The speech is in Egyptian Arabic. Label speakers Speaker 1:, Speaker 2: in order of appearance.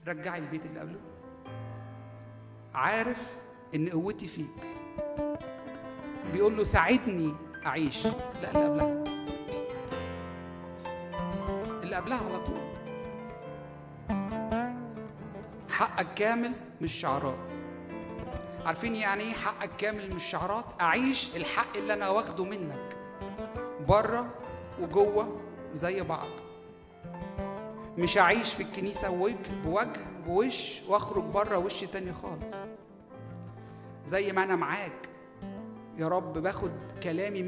Speaker 1: رجعي البيت اللي قبله عارف ان قوتي فيك بيقول له ساعدني اعيش لا اللي قبلها اللي قبلها على طول حقك كامل مش شعارات عارفين يعني ايه حقك كامل مش شعارات اعيش الحق اللي انا واخده منك بره وجوه زي بعض مش اعيش في الكنيسه وجه بوجه بوش واخرج بره وش تاني خالص زي ما انا معاك يا رب باخد كلامي